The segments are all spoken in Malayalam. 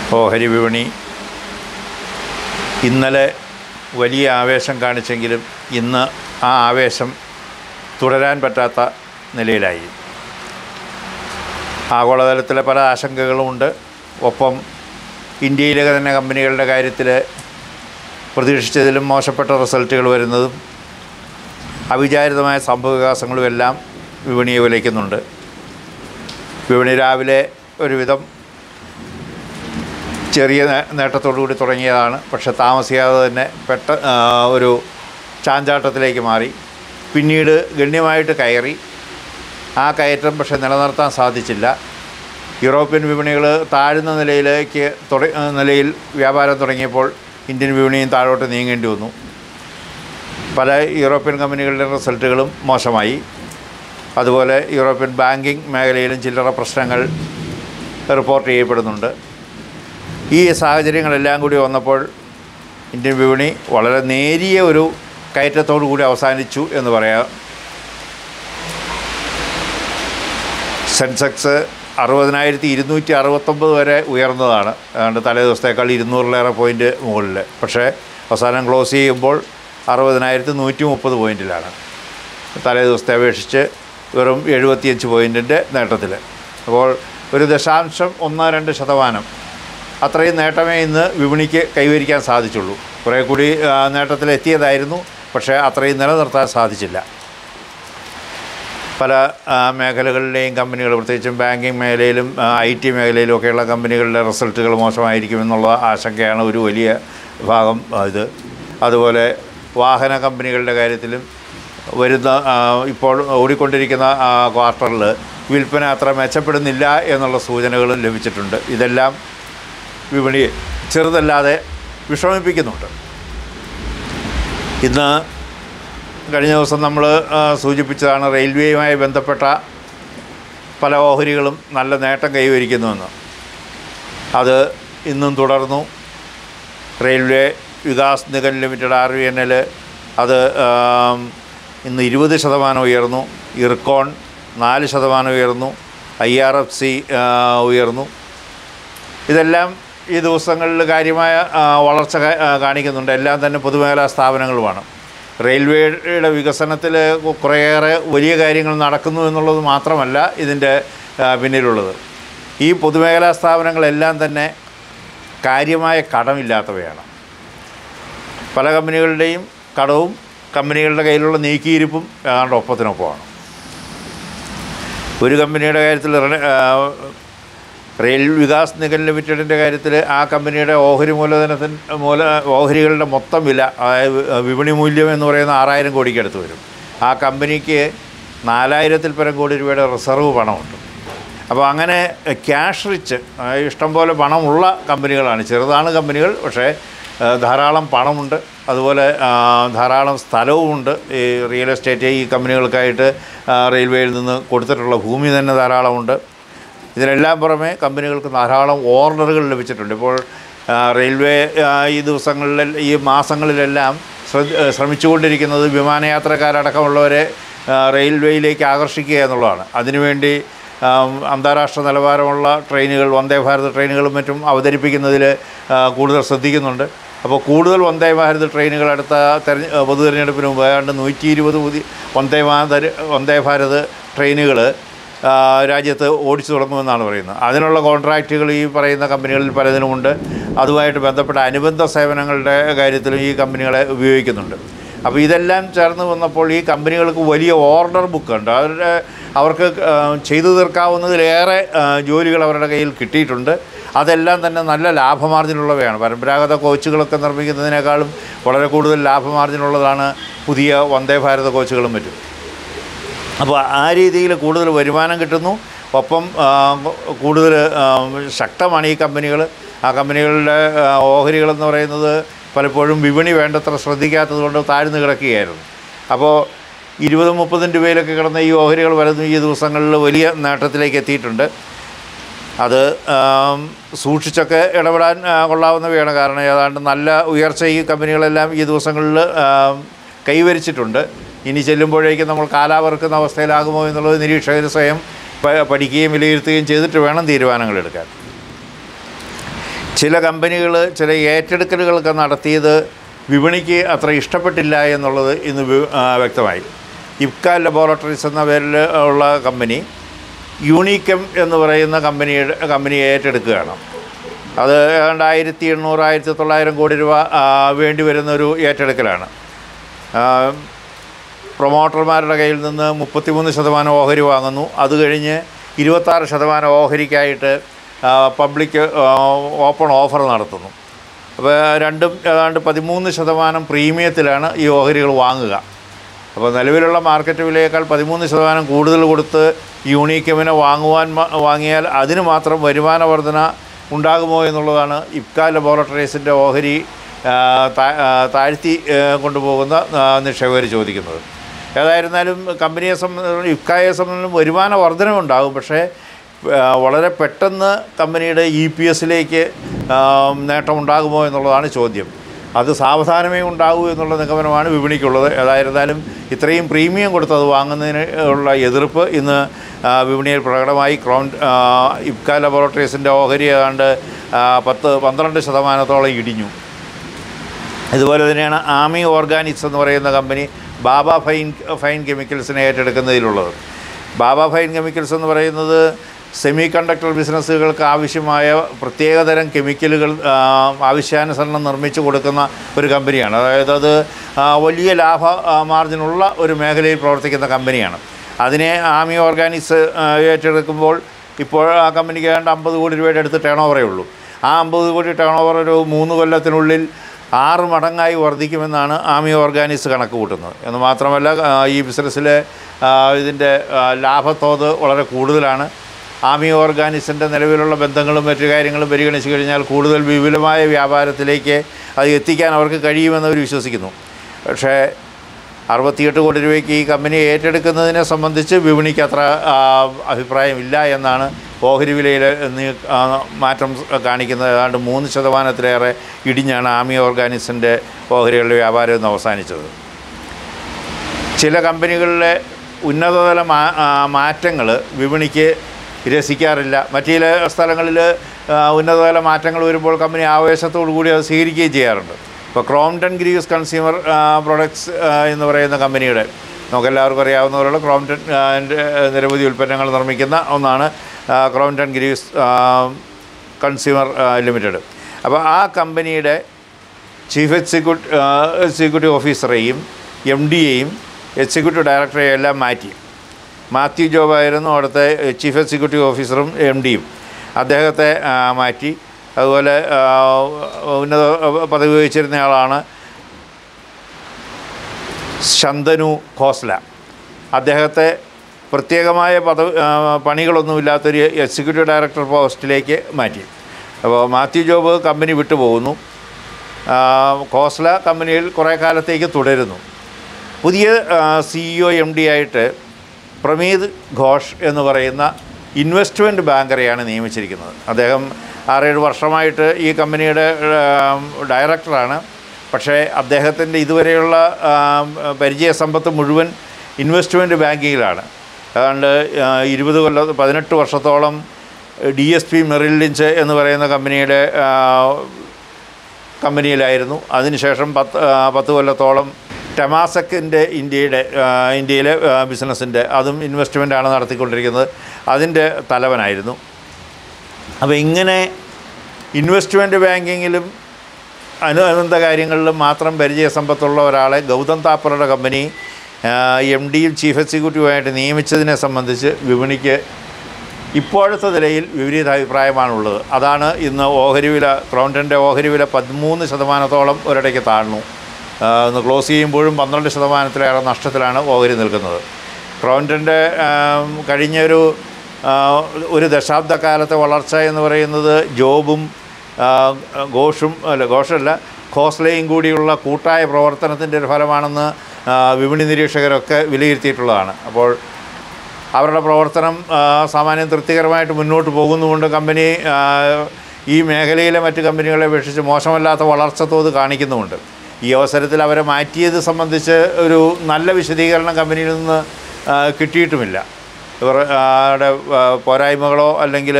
ഓഹരി വിപണി ഇന്നലെ വലിയ ആവേശം കാണിച്ചെങ്കിലും ഇന്ന് ആ ആവേശം തുടരാൻ പറ്റാത്ത നിലയിലായി ആഗോളതലത്തിലെ പല ആശങ്കകളുമുണ്ട് ഒപ്പം ഇന്ത്യയിലെ തന്നെ കമ്പനികളുടെ കാര്യത്തിൽ പ്രതീക്ഷിച്ചതിലും മോശപ്പെട്ട റിസൾട്ടുകൾ വരുന്നതും അവിചാരിതമായ സംഭവവികാസങ്ങളും എല്ലാം വിപണിയെ വിലയ്ക്കുന്നുണ്ട് വിപണി രാവിലെ ഒരുവിധം ചെറിയ നേ- നേട്ടത്തോടു കൂടി തുടങ്ങിയതാണ് പക്ഷെ താമസിയാതെ തന്നെ പെട്ട ആ, ഒരു ചാഞ്ചാട്ടത്തിലേക്ക് മാറി പിന്നീട് ഗണ്യമായിട്ട് കയറി ആ കയറ്റം പക്ഷെ നിലനിർത്താൻ സാധിച്ചില്ല യൂറോപ്യൻ വിപണികൾ താഴ്ന്ന നിലയിലേക്ക് തുട ആ, നിലയിൽ വ്യാപാരം തുടങ്ങിയപ്പോൾ ഇന്ത്യൻ വിപണിയും താഴോട്ട് നീങ്ങേണ്ടി വന്നു പല യൂറോപ്യൻ കമ്പനികളുടെ റിസൾട്ടുകളും മോശമായി അതുപോലെ യൂറോപ്യൻ ബാങ്കിങ് മേഖലയിലും ചില്ലറ പ്രശ്നങ്ങൾ റിപ്പോർട്ട് ചെയ്യപ്പെടുന്നുണ്ട് ഈ സാഹചര്യങ്ങളെല്ലാം കൂടി വന്നപ്പോൾ ഇന്ത്യൻ വിപണി വളരെ നേരിയ ഒരു കയറ്റത്തോടു കൂടി അവസാനിച്ചു എന്ന് പറയാം സെൻസെക്സ് അറുപതിനായിരത്തി ഇരുന്നൂറ്റി അറുപത്തൊമ്പത് വരെ ഉയർന്നതാണ് ഏതാണ്ട് തലേ ദിവസത്തേക്കാൾ ഇരുന്നൂറിലേറെ പോയിൻ്റ് മുകളിൽ പക്ഷേ അവസാനം ക്ലോസ് ചെയ്യുമ്പോൾ അറുപതിനായിരത്തി നൂറ്റി മുപ്പത് പോയിൻറ്റിലാണ് തലേ ദിവസത്തെ അപേക്ഷിച്ച് വെറും എഴുപത്തിയഞ്ച് പോയിൻറ്റിൻ്റെ നേട്ടത്തിൽ അപ്പോൾ ഒരു ദശാംശം ഒന്ന് രണ്ട് ശതമാനം അത്രയും നേട്ടമേ ഇന്ന് വിപണിക്ക് കൈവരിക്കാൻ സാധിച്ചുള്ളൂ കുറേ കൂടി ആ, നേട്ടത്തിലെത്തിയതായിരുന്നു പക്ഷേ അത്രയും നിലനിർത്താൻ സാധിച്ചില്ല പല ആ, മേഖലകളിലെയും കമ്പനികൾ പ്രത്യേകിച്ചും ബാങ്കിങ് മേഖലയിലും ഐ ടി മേഖലയിലും ഒക്കെയുള്ള കമ്പനികളുടെ റിസൾട്ടുകൾ മോശമായിരിക്കുമെന്നുള്ള ആശങ്കയാണ് ഒരു വലിയ ഭാഗം ആ, ഇത് അതുപോലെ വാഹന കമ്പനികളുടെ കാര്യത്തിലും വരുന്ന ആ, ഇപ്പോൾ ഓടിക്കൊണ്ടിരിക്കുന്ന ക്വാർട്ടറിൽ വിൽപ്പന അത്ര മെച്ചപ്പെടുന്നില്ല എന്നുള്ള സൂചനകളും ലഭിച്ചിട്ടുണ്ട് ഇതെല്ലാം വിപണിയെ ചെറുതല്ലാതെ വിഷമിപ്പിക്കുന്നുണ്ട് ഇന്ന് കഴിഞ്ഞ ദിവസം നമ്മൾ സൂചിപ്പിച്ചതാണ് റെയിൽവേയുമായി ബന്ധപ്പെട്ട പല ഓഹരികളും നല്ല നേട്ടം കൈവരിക്കുന്നുവെന്ന് അത് ഇന്നും തുടർന്നു railway Vikas Nigam limited R V N L അത് ആം, ഇന്ന് ഇരുപത് ശതമാനം ഉയർന്നു ഇർക്കോൺ നാല് ശതമാനം ഉയർന്നു ഐ ആർ എഫ് സി ഉയർന്നു ഇതെല്ലാം ഈ ദിവസങ്ങളിൽ കാര്യമായ ആ, വളർച്ച കാ- ആ, കാണിക്കുന്നുണ്ട് എല്ലാം തന്നെ പൊതുമേഖലാ സ്ഥാപനങ്ങളുമാണ് റെയിൽവേയുടെ വികസനത്തിൽ കുറേയേറെ വലിയ കാര്യങ്ങൾ നടക്കുന്നു എന്നുള്ളത് മാത്രമല്ല ഇതിൻ്റെ ആ, പിന്നിലുള്ളത് ഈ പൊതുമേഖലാ സ്ഥാപനങ്ങളെല്ലാം തന്നെ കാര്യമായ കടമില്ലാത്തവയാണ് പല കമ്പനികളുടെയും കടവും കമ്പനികളുടെ കയ്യിലുള്ള നീക്കിയിരിപ്പും ഏതാണ്ട് ഒപ്പത്തിനൊപ്പമാണ് ഒരു കമ്പനിയുടെ കാര്യത്തിൽ റില- ആ, റെയിൽ വികാസ് നിഗം ലിമിറ്റഡിൻ്റെ കാര്യത്തിൽ ആ കമ്പനിയുടെ ഓഹരി മൂലധനത്തിന് മൂല ഓഹരികളുടെ മൊത്തം വില അതായത് വിപണി മൂല്യം എന്ന് പറയുന്ന ആറായിരം കോടിക്ക് അടുത്ത് വരും ആ കമ്പനിക്ക് നാലായിരത്തിൽ പരം കോടി രൂപയുടെ റിസർവ് പണമുണ്ട് അപ്പോൾ അങ്ങനെ ക്യാഷ് റിച്ച് അതായത് ഇഷ്ടംപോലെ പണമുള്ള കമ്പനികളാണ് ചെറുതാണ് കമ്പനികൾ പക്ഷേ ആ, ധാരാളം പണമുണ്ട് അതുപോലെ ആ, ധാരാളം സ്ഥലവുമുണ്ട് ഈ റിയൽ എസ്റ്റേറ്റ് ഈ കമ്പനികൾക്കായിട്ട് ആ, റെയിൽവേയിൽ നിന്ന് കൊടുത്തിട്ടുള്ള ഭൂമി തന്നെ ധാരാളമുണ്ട് ഇതിനെല്ലാം പുറമെ കമ്പനികൾക്ക് ധാരാളം ഓർഡറുകൾ ലഭിച്ചിട്ടുണ്ട് ഇപ്പോൾ ആ, റെയിൽവേ ആ, ഈ ദിവസങ്ങളിൽ ഈ മാസങ്ങളിലെല്ലാം ശ്രദ്ധ ശ്രമിച്ചുകൊണ്ടിരിക്കുന്നത് വിമാനയാത്രക്കാരടക്കമുള്ളവരെ ആ, റെയിൽവേയിലേക്ക് ആകർഷിക്കുക എന്നുള്ളതാണ് അതിനുവേണ്ടി ആം, അന്താരാഷ്ട്ര നിലവാരമുള്ള ട്രെയിനുകൾ വന്ദേ ഭാരത് ട്രെയിനുകളും മറ്റും അവതരിപ്പിക്കുന്നതിൽ ആ, കൂടുതൽ ശ്രദ്ധിക്കുന്നുണ്ട് അപ്പോൾ കൂടുതൽ വന്ദേ ഭാരത് ട്രെയിനുകൾ അടുത്ത തെരഞ്ഞ പൊതു തിരഞ്ഞെടുപ്പിന് മുമ്പ് ഏതാണ്ട് നൂറ്റി ഇരുപത് പുതിയ വന്ദേ ഭാരത് വന്ദേ ഭാരത് ട്രെയിനുകൾ ആ, രാജ്യത്ത് ഓടിച്ചു തുടങ്ങുമെന്നാണ് പറയുന്നത് അതിനുള്ള കോൺട്രാക്റ്റുകൾ ഈ പറയുന്ന കമ്പനികളിൽ പലതിനുമുണ്ട് അതുമായിട്ട് ബന്ധപ്പെട്ട അനുബന്ധ സേവനങ്ങളുടെ കാര്യത്തിലും ഈ കമ്പനികളെ ഉപയോഗിക്കുന്നുണ്ട് അപ്പോൾ ഇതെല്ലാം ചേർന്ന് വന്നപ്പോൾ ഈ കമ്പനികൾക്ക് വലിയ ഓർഡർ ബുക്കുണ്ട് അവരുടെ അവർക്ക് ആ, ചെയ്തു തീർക്കാവുന്നതിലേറെ ആ, ജോലികൾ അവരുടെ കയ്യിൽ കിട്ടിയിട്ടുണ്ട് അതെല്ലാം തന്നെ നല്ല ലാഭമാർജിനുള്ളവയാണ് പരമ്പരാഗത കോച്ചുകളൊക്കെ നിർമ്മിക്കുന്നതിനേക്കാളും വളരെ കൂടുതൽ ലാഭമാർജിനുള്ളതാണ് പുതിയ വന്ദേ ഭാരത കോച്ചുകളും മറ്റും അപ്പോൾ ആ രീതിയിൽ കൂടുതൽ വരുമാനം കിട്ടുന്നു ഒപ്പം ആ, കൂടുതൽ ആ, ശക്തമാണ് ഈ കമ്പനികൾ ആ കമ്പനികളുടെ ആ, ഓഹരികളെന്ന് പറയുന്നത് പലപ്പോഴും വിപണി വേണ്ടത്ര ശ്രദ്ധിക്കാത്തത് കൊണ്ട് താഴ്ന്നു കിടക്കുകയായിരുന്നു അപ്പോൾ ഇരുപതും മുപ്പതും രൂപയിലൊക്കെ കിടന്ന ഈ ഓഹരികൾ പലതും ഈ ദിവസങ്ങളിൽ വലിയ നേട്ടത്തിലേക്ക് എത്തിയിട്ടുണ്ട് അത് ആം, സൂക്ഷിച്ചൊക്കെ ഇടപെടാൻ ആ, കൊള്ളാവുന്നവയാണ് കാരണം ഏതാണ്ട് നല്ല ഉയർച്ച ഈ കമ്പനികളെല്ലാം ഈ ദിവസങ്ങളിൽ ആം, കൈവരിച്ചിട്ടുണ്ട് ഇനി ചെല്ലുമ്പോഴേക്കും നമ്മൾ കാലാവർക്കുന്ന അവസ്ഥയിലാകുമോ എന്നുള്ളത് നിരീക്ഷകർ സ്വയം പ- പഠിക്കുകയും വിലയിരുത്തുകയും ചെയ്തിട്ട് വേണം തീരുമാനങ്ങൾ എടുക്കാൻ ചില കമ്പനികൾ ചില ഏറ്റെടുക്കലുകളൊക്കെ നടത്തിയത് വിപണിക്ക് അത്ര ഇഷ്ടപ്പെട്ടില്ല എന്നുള്ളത് ഇന്ന് വി- ആ, വ്യക്തമായി ഇഫ്ക ലബോറട്ടറീസ് എന്ന പേരിൽ ഉള്ള കമ്പനി യൂണിക്കം എന്ന് പറയുന്ന കമ്പനിയുടെ കമ്പനി ഏറ്റെടുക്കുകയാണ് അത് ഏതാണ്ട് ആയിരത്തി എണ്ണൂറ് ആയിരത്തി തൊള്ളായിരം കോടി രൂപ ആ, വേണ്ടി വരുന്ന ഒരു ഏറ്റെടുക്കലാണ് ആ, പ്രൊമോട്ടർമാരുടെ കയ്യിൽ നിന്ന് മുപ്പത്തിമൂന്ന് ശതമാനം ഓഹരി വാങ്ങുന്നു അത് കഴിഞ്ഞ് ഇരുപത്താറ് ശതമാനം ഓഹരിക്കായിട്ട് ആ, പബ്ലിക് ആ, ഓപ്പൺ ഓഫർ നടത്തുന്നു അപ്പോൾ രണ്ടും ഏതാണ്ട് പതിമൂന്ന് ശതമാനം പ്രീമിയത്തിലാണ് ഈ ഓഹരികൾ വാങ്ങുക അപ്പോൾ നിലവിലുള്ള മാർക്കറ്റ് വിലയേക്കാൾ പതിമൂന്ന് ശതമാനം കൂടുതൽ കൊടുത്ത് യൂണിക്കമിനെ വാങ്ങുവാൻ മ- വാങ്ങിയാൽ അതിന് മാത്രം വരുമാന വർധന ഉണ്ടാകുമോ എന്നുള്ളതാണ് ഇഫ്ക ലബോറട്ടറീസിൻ്റെ ഓഹരി ആ, താ- ആ, താഴ്ത്തി ആ, കൊണ്ടുപോകുന്ന ആ, നിക്ഷേപകർ ചോദിക്കുന്നത് ഏതായിരുന്നാലും കമ്പനിയെ സംബന്ധിച്ച് ഇഫ്കയെ സംബന്ധിച്ചും വരുമാന വർധനവുണ്ടാകും പക്ഷേ ആ, വളരെ പെട്ടെന്ന് കമ്പനിയുടെ ഇ പി എസിലേക്ക് നേട്ടമുണ്ടാകുമോ എന്നുള്ളതാണ് ചോദ്യം അത് സാവധാനമേ ഉണ്ടാകൂ എന്നുള്ള നിഗമനമാണ് വിപണിക്കുള്ളത് ഏതായിരുന്നാലും ഇത്രയും പ്രീമിയം കൊടുത്ത് അത് വാങ്ങുന്നതിന് ഉള്ള എതിർപ്പ് ഇന്ന് ആ, വിപണിയിൽ പ്രകടമായി ക്രൗൺ ആ, ഇഫ്ക ലബോറട്ടറീസിൻ്റെ ഓഹരി ഏതാണ്ട് ആ, പത്ത് പന്ത്രണ്ട് ശതമാനത്തോളം ഇടിഞ്ഞു ഇതുപോലെ തന്നെയാണ് ആമി ഓർഗാനിക്സ് എന്ന് പറയുന്ന കമ്പനി ബാബ ഫൈൻ ഫൈൻ കെമിക്കൽസിനെ ഏറ്റെടുക്കുന്നതിലുള്ളത് ബാബ ഫൈൻ കെമിക്കൽസ് എന്ന് പറയുന്നത് സെമി കണ്ടക്ടർ ബിസിനസ്സുകൾക്ക് ആവശ്യമായ പ്രത്യേകതരം കെമിക്കലുകൾ ആ, ആവശ്യാനുസരണം നിർമ്മിച്ചു കൊടുക്കുന്ന ഒരു കമ്പനിയാണ് അതായത് അത് ആ, വലിയ ലാഭ ആ, മാർജിനുള്ള ഒരു മേഖലയിൽ പ്രവർത്തിക്കുന്ന കമ്പനിയാണ് അതിനെ ആമി ഓർഗാനിക്സ് ആ, ഏറ്റെടുക്കുമ്പോൾ ഇപ്പോൾ ആ കമ്പനിക്ക് ഏതാണ്ട് അമ്പത് കോടി രൂപയുടെ അടുത്ത് ടേൺ ഓവറേ ഉള്ളൂ ആ അമ്പത് കോടി ടേൺ ഓവർ ഒരു മൂന്ന് കൊല്ലത്തിനുള്ളിൽ ആറ് മടങ്ങായി വർദ്ധിക്കുമെന്നാണ് ആമി ഓർഗാനിക്സ് കണക്ക് കൂട്ടുന്നത് എന്ന് മാത്രമല്ല ആ, ഈ ബിസിനസ്സിലെ ആ, ഇതിൻ്റെ ആ, ലാഭത്തോത് വളരെ കൂടുതലാണ് ആമി ഓർഗാനിക്സിൻ്റെ നിലവിലുള്ള ബന്ധങ്ങളും മറ്റു കാര്യങ്ങളും പരിഗണിച്ച് കഴിഞ്ഞാൽ കൂടുതൽ വിപുലമായ വ്യാപാരത്തിലേക്ക് അത് എത്തിക്കാൻ അവർക്ക് കഴിയുമെന്ന് അവർ വിശ്വസിക്കുന്നു പക്ഷേ അറുപത്തിയെട്ട് കോടി രൂപയ്ക്ക് ഈ കമ്പനി ഏറ്റെടുക്കുന്നതിനെ സംബന്ധിച്ച് വിപണിക്ക് അത്ര ആ, അഭിപ്രായമില്ല എന്നാണ് ഓഹരി വിലയിൽ നീ- ആ, മാറ്റം കാണിക്കുന്നത് ഏതാണ്ട് മൂന്ന് ശതമാനത്തിലേറെ ഇടിഞ്ഞാണ് ആമി ഓർഗാനിക്സിൻ്റെ ഓഹരികളുടെ വ്യാപാരം ഇന്ന് അവസാനിച്ചത് ചില കമ്പനികളിലെ ഉന്നതതല മാ മാറ്റങ്ങൾ വിപണിക്ക് രസിക്കാറില്ല മറ്റു ചില സ്ഥലങ്ങളിൽ ഉന്നതതല മാറ്റങ്ങൾ വരുമ്പോൾ കമ്പനി ആവേശത്തോടു കൂടി അത് സ്വീകരിക്കുകയും ചെയ്യാറുണ്ട് ഇപ്പോൾ ക്രോംടൺ ഗ്രീവ്സ് കൺസ്യൂമർ പ്രൊഡക്ട്സ് എന്ന് പറയുന്ന കമ്പനിയുടെ നമുക്കെല്ലാവർക്കും അറിയാവുന്ന പോലുള്ള ക്രോംടൺ ആ, ൻ്റെ, നിരവധി ഉൽപ്പന്നങ്ങൾ നിർമ്മിക്കുന്ന ഒന്നാണ് ആ, ക്രോംടൺ ഗ്രീവ്സ് ആ, കൺസ്യൂമർ ആ, ലിമിറ്റഡ് അപ്പോൾ ആ കമ്പനിയുടെ ചീഫ് എക്സിക്യൂട്ടീവ് എക്സിക്യൂട്ടീവ് ഓഫീസറെയും എം ഡിയെയും എക്സിക്യൂട്ടീവ് ഡയറക്ടറെയും എല്ലാം മാറ്റി മാത്യു ജോബായിരുന്നു അവിടുത്തെ ചീഫ് എക്സിക്യൂട്ടീവ് ഓഫീസറും എം ഡിയും അദ്ദേഹത്തെ ആ, മാറ്റി അതുപോലെ ആ, ഉന്നത പദവി വഹിച്ചിരുന്ന ആളാണ് ശന്തനു ഖോസ്ല അദ്ദേഹത്തെ പ്രത്യേകമായ പദവി ആ, പണികളൊന്നുമില്ലാത്തൊരു എക്സിക്യൂട്ടീവ് ഡയറക്ടർ പോസ്റ്റിലേക്ക് മാറ്റി അപ്പോൾ മാത്യു ജോബ് കമ്പനി വിട്ടുപോകുന്നു ആ, ഖോസ്ല കമ്പനിയിൽ കുറേ കാലത്തേക്ക് തുടരുന്നു പുതിയ സിഇഒ എം ഡി ആയിട്ട് പ്രമീത് ഘോഷ് എന്ന് പറയുന്ന ഇൻവെസ്റ്റ്മെൻറ്റ് ബാങ്കറെയാണ് നിയമിച്ചിരിക്കുന്നത് അദ്ദേഹം ആറേഴ് വർഷമായിട്ട് ഈ കമ്പനിയുടെ ആ, ഡയറക്ടറാണ് പക്ഷേ അദ്ദേഹത്തിൻ്റെ ഇതുവരെയുള്ള ആ, പരിചയ സമ്പത്ത് മുഴുവൻ ഇൻവെസ്റ്റ്മെൻറ്റ് ബാങ്കിങ്ങിലാണ് അതുകൊണ്ട് ആ, ഇരുപത് കൊല്ലം പതിനെട്ട് വർഷത്തോളം D S P Merrill Lynch എന്ന് പറയുന്ന കമ്പനിയുടെ ആ, കമ്പനിയിലായിരുന്നു അതിനുശേഷം പത്ത് ആ, പത്ത് കൊല്ലത്തോളം ടെമാസക്കിൻ്റെ ഇന്ത്യയുടെ ആ, ഇന്ത്യയിലെ ആ, ബിസിനസ്സിൻ്റെ അതും ഇൻവെസ്റ്റ്മെൻ്റാണ് നടത്തിക്കൊണ്ടിരിക്കുന്നത് അതിൻ്റെ തലവനായിരുന്നു അപ്പോൾ ഇങ്ങനെ ഇൻവെസ്റ്റ്മെൻറ്റ് ബാങ്കിങ്ങിലും അനുബന്ധ കാര്യങ്ങളിലും മാത്രം പരിചയസമ്പത്തുള്ള ഒരാളെ ഗൗതം താപ്പറുടെ കമ്പനി എം ഡിയും ചീഫ് എക്സിക്യൂട്ടീവായിട്ട് നിയമിച്ചതിനെ സംബന്ധിച്ച് വിപണിക്ക് ഇപ്പോഴത്തെ നിലയിൽ വിപരീത അഭിപ്രായമാണുള്ളത് അതാണ് ഇന്ന് ഓഹരി വില ക്രൗണ്ടൻ്റെ ഓഹരി വില പതിമൂന്ന് ശതമാനത്തോളം ഒരിടയ്ക്ക് താഴ്ന്നു ആ, ഇന്ന് ക്ലോസ് ചെയ്യുമ്പോഴും പന്ത്രണ്ട് ശതമാനത്തിലേറെ നഷ്ടത്തിലാണ് ഓഹരി നിൽക്കുന്നത് ക്രൗണ്ടൻ്റെ കഴിഞ്ഞൊരു ആ, ഒരു ദശാബ്ദക്കാലത്തെ വളർച്ച എന്ന് പറയുന്നത് ജോബും ആ, ഘോഷും അല്ല ഘോഷല്ല ഖോസ്ലയും കൂടിയുള്ള കൂട്ടായ പ്രവർത്തനത്തിൻ്റെ ഒരു ഫലമാണെന്ന് ആ, വിപണി നിരീക്ഷകരൊക്കെ വിലയിരുത്തിയിട്ടുള്ളതാണ് അപ്പോൾ അവരുടെ പ്രവർത്തനം ആ, സാമാന്യം തൃപ്തികരമായിട്ട് മുന്നോട്ട് പോകുന്നതുകൊണ്ട് കമ്പനി ആ, ഈ മേഖലയിലെ മറ്റ് കമ്പനികളെ അപേക്ഷിച്ച് മോശമല്ലാത്ത വളർച്ച തോത് കാണിക്കുന്നുമുണ്ട് ഈ അവസരത്തിൽ അവരെ മാറ്റിയത് സംബന്ധിച്ച് ഒരു നല്ല വിശദീകരണം കമ്പനിയിൽ നിന്ന് ആ, കിട്ടിയിട്ടുമില്ല ഇവർ ആ, ടെ, ആ, പോരായ്മകളോ അല്ലെങ്കിൽ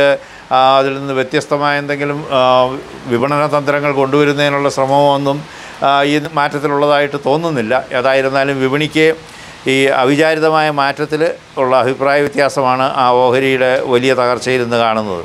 ആ, അതിൽ നിന്ന് വ്യത്യസ്തമായ എന്തെങ്കിലും ആ, വിപണന തന്ത്രങ്ങൾ കൊണ്ടുവരുന്നതിനുള്ള ശ്രമമൊന്നും ആ, ഈ മാറ്റത്തിലുള്ളതായിട്ട് തോന്നുന്നില്ല ഏതായിരുന്നാലും വിപണിക്ക് ഈ അവിചാരിതമായ മാറ്റത്തിൽ ഉള്ള അഭിപ്രായ വ്യത്യാസമാണ് ആ ഓഹരിയുടെ വലിയ തകർച്ചയിൽ ഇന്ന് കാണുന്നത്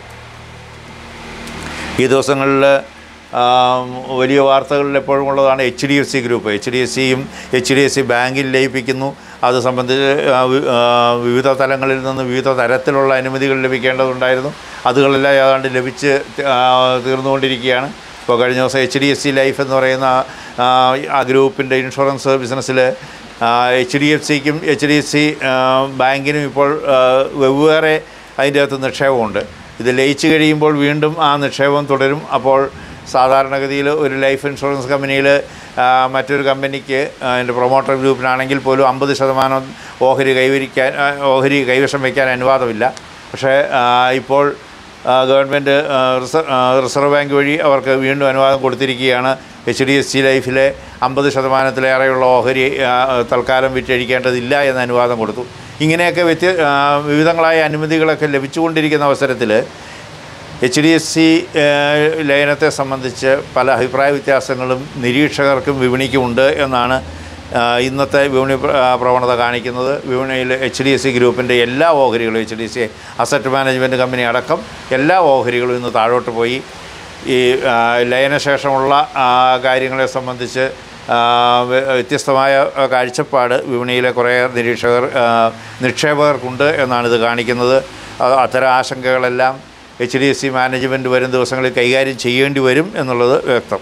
ഈ ദിവസങ്ങളിൽ വലിയ വാർത്തകളിൽ എപ്പോഴും ഉള്ളതാണ് H D F C group H D F സിയും എച്ച് ഡി എഫ് സി ബാങ്കിൽ ലയിപ്പിക്കുന്നു അത് സംബന്ധിച്ച് ആ, വി- ആ, വിവിധ തലങ്ങളിൽ നിന്ന് വിവിധ തരത്തിലുള്ള അനുമതികൾ ലഭിക്കേണ്ടതുണ്ടായിരുന്നു അതുകളെല്ലാം ഏതാണ്ട് ലഭിച്ച് ആ, തീർന്നുകൊണ്ടിരിക്കുകയാണ് ഇപ്പോൾ കഴിഞ്ഞ ദിവസം H D F C life എന്ന് പറയുന്ന ആ, ആ ഗ്രൂപ്പിൻ്റെ ഇൻഷുറൻസ് ബിസിനസ്സിൽ എച്ച് ഡി എഫ് സിക്കും എച്ച് ഡി എഫ് സി ബാങ്കിനും ഇപ്പോൾ ആ, വെവ്വേറെ അതിൻ്റെ അകത്ത് നിക്ഷേപമുണ്ട് ഇത് ലയിച്ച് കഴിയുമ്പോൾ വീണ്ടും ആ നിക്ഷേപം തുടരും അപ്പോൾ സാധാരണഗതിയിൽ ഒരു ലൈഫ് ഇൻഷുറൻസ് കമ്പനിയിൽ മറ്റൊരു കമ്പനിക്ക് അതിൻ്റെ പ്രൊമോട്ടർ ഗ്രൂപ്പിനാണെങ്കിൽ പോലും അമ്പത് ശതമാനം ഓഹരി കൈവരിക്കാൻ ആ, ഓഹരി കൈവശം വയ്ക്കാൻ അനുവാദമില്ല പക്ഷേ ആ, ഇപ്പോൾ ആ, ഗവൺമെൻറ് ആ, റിസർവ് ആ, റിസർവ് ബാങ്ക് വഴി അവർക്ക് വീണ്ടും അനുവാദം കൊടുത്തിരിക്കുകയാണ് എച്ച് ഡി എഫ് സി ലൈഫിലെ അമ്പത് ശതമാനത്തിലേറെയുള്ള ഓഹരി ആ, തൽക്കാലം വിറ്റഴിക്കേണ്ടതില്ല എന്ന അനുവാദം കൊടുത്തു ഇങ്ങനെയൊക്കെ വ്യത്യ ആ, വിവിധങ്ങളായ അനുമതികളൊക്കെ ലഭിച്ചുകൊണ്ടിരിക്കുന്ന അവസരത്തിൽ എച്ച് ഡി എഫ് സി ലയനത്തെ സംബന്ധിച്ച് പല അഭിപ്രായ വ്യത്യാസങ്ങളും നിരീക്ഷകർക്കും വിപണിക്കുമുണ്ട് എന്നാണ് ആ, ഇന്നത്തെ വിപണി പ്ര- ആ, പ്രവണത കാണിക്കുന്നത് വിപണിയിൽ എച്ച് ഡി എഫ് സി ഗ്രൂപ്പിൻ്റെ എല്ലാ ഓഹരികളും H D C asset management company അടക്കം എല്ലാ ഓഹരികളും ഇന്ന് താഴോട്ട് പോയി ഈ ആ, ലയനശേഷമുള്ള ആ, കാര്യങ്ങളെ സംബന്ധിച്ച് ആ, വ്യ- വ്യത്യസ്തമായ ആ, കാഴ്ചപ്പാട് വിപണിയിലെ കുറേ നിരീക്ഷകർ ആ, നിക്ഷേപകർക്കുണ്ട് എന്നാണ് ഇത് കാണിക്കുന്നത് അത് അത്തരം ആശങ്കകളെല്ലാം H D F C management വരും ദിവസങ്ങളിൽ കൈകാര്യം ചെയ്യേണ്ടി വരും എന്നുള്ളത് വ്യക്തം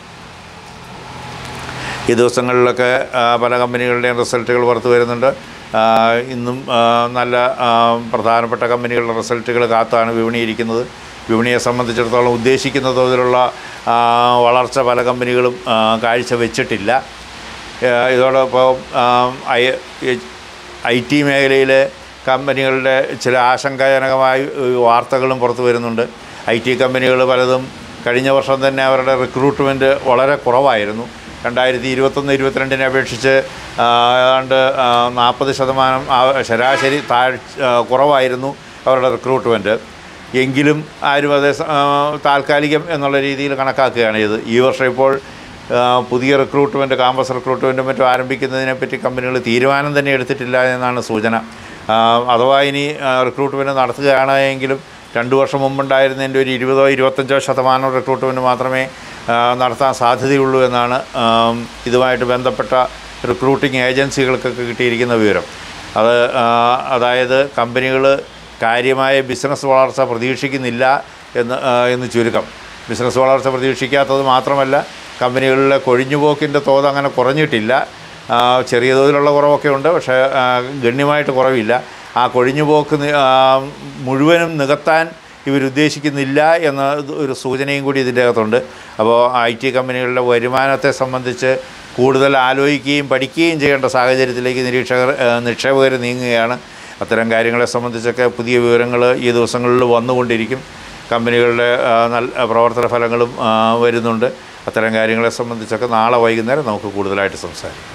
ഈ ദിവസങ്ങളിലൊക്കെ ആ, പല കമ്പനികളുടെയും റിസൾട്ടുകൾ പുറത്തു വരുന്നുണ്ട് ആ, ഇന്നും ആ, നല്ല ആ, പ്രധാനപ്പെട്ട കമ്പനികളുടെ റിസൾട്ടുകൾ കാത്താണ് വിപണി ഇരിക്കുന്നത് വിപണിയെ സംബന്ധിച്ചിടത്തോളം ഉദ്ദേശിക്കുന്ന തോതിലുള്ള ആ, വളർച്ച പല കമ്പനികളും ആ, കാഴ്ചവെച്ചിട്ടില്ല ആ, ഇതോടൊപ്പം ആ, ഐ ഐ ടി മേഖലയിലെ കമ്പനികളുടെ ചില ആശങ്കാജനകമായ ഏഹ്, വാർത്തകളും പുറത്തു വരുന്നുണ്ട് ഐ ടി കമ്പനികൾ പലതും കഴിഞ്ഞ വർഷം തന്നെ അവരുടെ റിക്രൂട്ട്മെൻറ്റ് വളരെ കുറവായിരുന്നു രണ്ടായിരത്തി ഇരുപത്തൊന്ന് ഇരുപത്തിരണ്ടിനെ അപേക്ഷിച്ച് ആ, ഏതാണ്ട് നാൽപ്പത് ശതമാനം ആ, ശരാശരി താഴ് ആ, കുറവായിരുന്നു അവരുടെ റിക്രൂട്ട്മെൻറ്റ് എങ്കിലും ആരും അതേ സ- ആ, താൽക്കാലികം എന്നുള്ള രീതിയിൽ കണക്കാക്കുകയാണ് ഇത് ഈ വർഷം ഇപ്പോൾ ആ, പുതിയ റിക്രൂട്ട്മെൻറ്റ് ക്യാമ്പസ് റിക്രൂട്ട്മെൻറ്റും മറ്റും ആരംഭിക്കുന്നതിനെപ്പറ്റി കമ്പനികൾ തീരുമാനം തന്നെ എടുത്തിട്ടില്ല എന്നാണ് സൂചന ആ, അഥവാ ഇനി റിക്രൂട്ട്മെൻറ്റ് നടത്തുകയാണ് എങ്കിലും രണ്ട് വർഷം മുമ്പുണ്ടായിരുന്നതിൻ്റെ ഒരു ഇരുപതോ ഇരുപത്തഞ്ചോ ശതമാനം റിക്രൂട്ട്മെൻറ്റ് മാത്രമേ ആ, നടത്താൻ സാധ്യതയുള്ളൂ എന്നാണ് ആം, ഇതുമായിട്ട് ബന്ധപ്പെട്ട റിക്രൂട്ടിംഗ് ഏജൻസികൾക്കൊക്കെ കിട്ടിയിരിക്കുന്ന വിവരം അത് ആ, അതായത് കമ്പനികൾ കാര്യമായ ബിസിനസ് വളർച്ച പ്രതീക്ഷിക്കുന്നില്ല എന്ന് ആ, എന്ന് ചുരുക്കം ബിസിനസ് വളർച്ച പ്രതീക്ഷിക്കാത്തത് മാത്രമല്ല കമ്പനികളിലെ കൊഴിഞ്ഞുപോക്കിൻ്റെ തോത് അങ്ങനെ കുറഞ്ഞിട്ടില്ല ആ, ചെറിയ തോതിലുള്ള കുറവൊക്കെ ഉണ്ട് പക്ഷേ ആ, ഗണ്യമായിട്ട് കുറവില്ല ആ കൊഴിഞ്ഞുപോക്ക് നി- ആ, മുഴുവനും നികത്താൻ ഇവരുദ്ദേശിക്കുന്നില്ല എന്ന ഇത് ഒരു സൂചനയും കൂടി ഇതിൻ്റെ അകത്തുണ്ട് അപ്പോൾ ഐ ടി കമ്പനികളുടെ വരുമാനത്തെ സംബന്ധിച്ച് കൂടുതൽ ആലോചിക്കുകയും പഠിക്കുകയും ചെയ്യേണ്ട സാഹചര്യത്തിലേക്ക് നിരീക്ഷകർ ആ, നിക്ഷേപകർ നീങ്ങുകയാണ് അത്തരം കാര്യങ്ങളെ സംബന്ധിച്ചൊക്കെ പുതിയ വിവരങ്ങൾ ഈ ദിവസങ്ങളിൽ വന്നുകൊണ്ടിരിക്കും കമ്പനികളുടെ ആ, നല്ല പ്രവർത്തന ഫലങ്ങളും ആ, വരുന്നുണ്ട് അത്തരം കാര്യങ്ങളെ സംബന്ധിച്ചൊക്കെ നാളെ വൈകുന്നേരം നമുക്ക് കൂടുതലായിട്ട് സംസാരിക്കാം